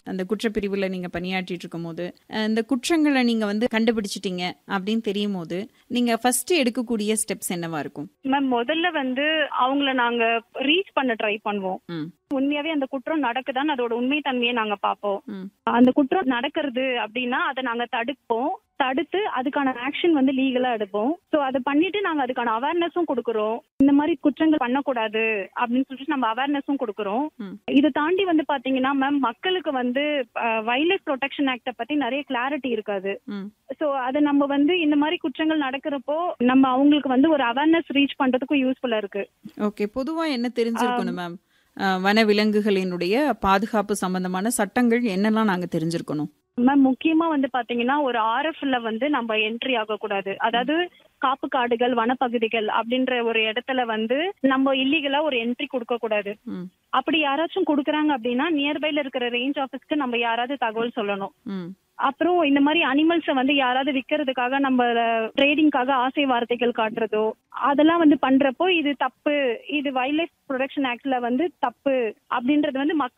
அந்த குற்றப்பிரிவுல நீங்க பணியாற்றிட்டு இருக்கும்போது அஹ், இந்த குற்றங்களை நீங்க வந்து கண்டுபிடிச்சிட்டீங்க அப்படின்னு தெரியும் போது நீங்க ஃபர்ஸ்ட் எடுக்கக்கூடிய ஸ்டெப்ஸ் என்னவா இருக்கும் மேம் முதல்ல வந்து அவங்கள நாங்க ரீச் பண்ண ட்ரை பண்ணுவோம் ம். உண்மையாவே அந்த குற்றம் நடக்குதான்னு அதோட உண்மை தன்மையை நாங்க பார்ப்போம் ம். அந்த குற்றம் நடக்கிறது அப்படின்னா அதை நாங்க தடுப்போம் தடுத்து அதுக்கான ஆக்ஷன் வந்து லீகலா எடுப்போம் சோ அதை பண்ணிட்டு நாங்க அதுக்கான அவேர்னஸும் கொடுக்கறோம் இந்த மாதிரி குற்றங்கள் பண்ணக்கூடாது அப்படின்னு சொல்லிட்டு நம்ம அவேர்னஸும் கொடுக்கறோம் ம். இதை தாண்டி வந்து பாத்தீங்கன்னா மேம் மக்களுக்கு வந்து வைல்ட் லைஃப் ப்ரொடெக்ஷன் ஆக்ட பத்தி நிறைய கிளாரிட்டி இருக்காது ம். சோ அது நம்ம வந்து இந்த மாதிரி குற்றங்கள் நடக்கிறப்போ நம்ம அவங்களுக்கு வந்து ஒரு அவேர்னஸ் ரீச் பண்றதுக்கும் யூஸ்ஃபுல்லா இருக்கு ஓகே பொதுவா என்ன தெரிஞ்சிருக்கணும் மேம் அஹ், வன விலங்குகளினுடைய பாதுகாப்பு சம்பந்தமான சட்டங்கள் என்னெல்லாம் நாங்க தெரிஞ்சிருக்கணும் மேம் முக்கியமா வந்து பாத்தீங்கன்னா ஒரு ஆர்எஃப்ல வந்து நம்ம என்ட்ரி ஆகக்கூடாது அதாவது காப்பு காடுகள் வனப்பகுதிகள் அப்படின்ற ஒரு இடத்துல வந்து நம்ம இல்லீகலா ஒரு என்ட்ரி கொடுக்க கூடாது ம். அப்படி யாராச்சும் கொடுக்குறாங்க அப்படின்னா நியர்பைல இருக்கிற ரேஞ்ச் ஆஃபீஸ்க்கு நம்ம யாராவது தகவல் சொல்லணும் ம் அப்புறம் இந்த மாதிரி அனிமல்ஸை வந்து யாராவது விற்கிறதுக்காக நம்ம ட்ரேடிங்காக ஆசை வார்த்தைகள் காட்டுறதோ அதெல்லாம் வந்து பண்றப்போ இது தப்பு இது வைல்ட் லைஃப் ப்ரொடக்ஷன் ஆக்ட்ல வந்து தப்பு அப்படின்றது வந்து மக்கள்